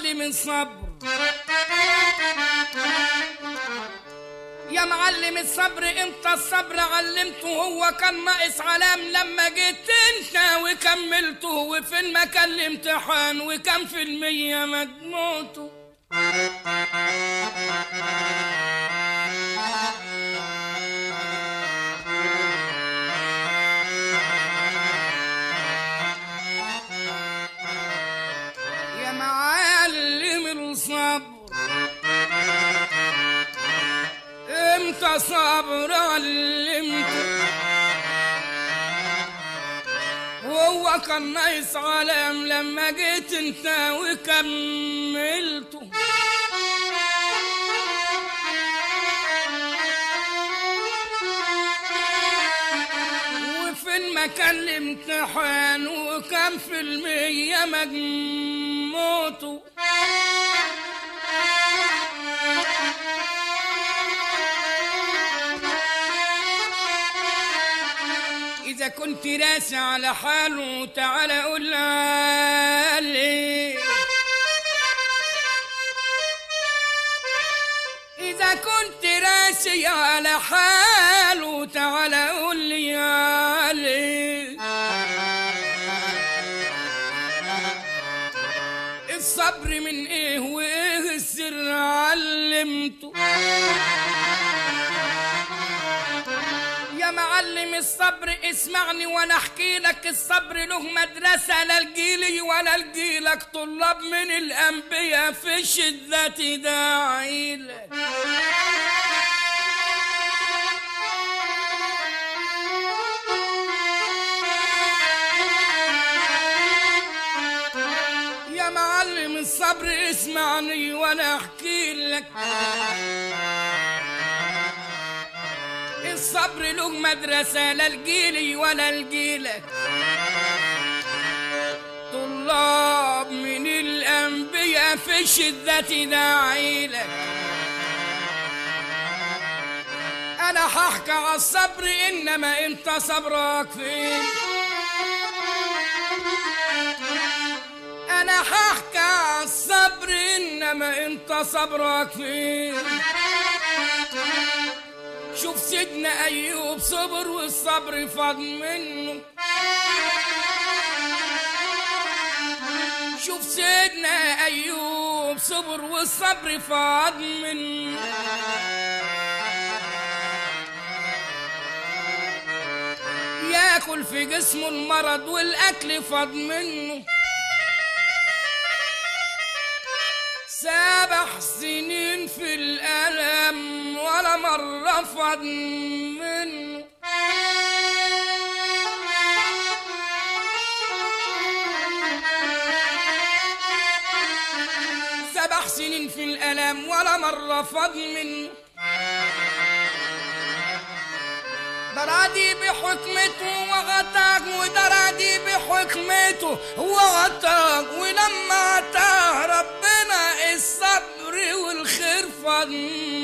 معلم الصبر يا معلم الصبر انت الصبر علمته هو كان ناقص علام لما جيت انت وكملته وفين ما كان الامتحان وكم في المية مجموعته يا معلم الصبر امتى صبر علمته وهو كان ناقص علام لما جيت انت وكملته وفين ما كان الامتحان وكم في المية مجموعته إذا كنت راسي على حاله تعالى قول لي إذا كنت راسي على حاله تعالى قول لي يا لي الصبر من ايه وايه السر علمته يا معلم الصبر اسمعني وانا احكي لك الصبر له مدرسة لا الجيلي ولا الجيلك طلاب من الانبياء في الشدة داعي لك يا معلم الصبر اسمعني وانا احكي لك الصبر له مدرسة لا الجيلي ولا الجيلك طلاب من الأنبياء في الشدة داعي لك أنا هحكي على الصبر إنما أنت صبرك فين أنا هحكي على الصبر إنما أنت صبرك فين شوف سيدنا أيوب صبر والصبر فاض منه شوف سيدنا أيوب صبر والصبر فاض منه ياكل في جسمه المرض والأكل فاض منه سبع سنين في الألم ولا مرة فض منه سبع سنين في الألم ولا مرة فض منه درادي بحكمته وغطاك ودرادي بحكمته وغطاك ولما عطاه ربنا الصبر والخير فضل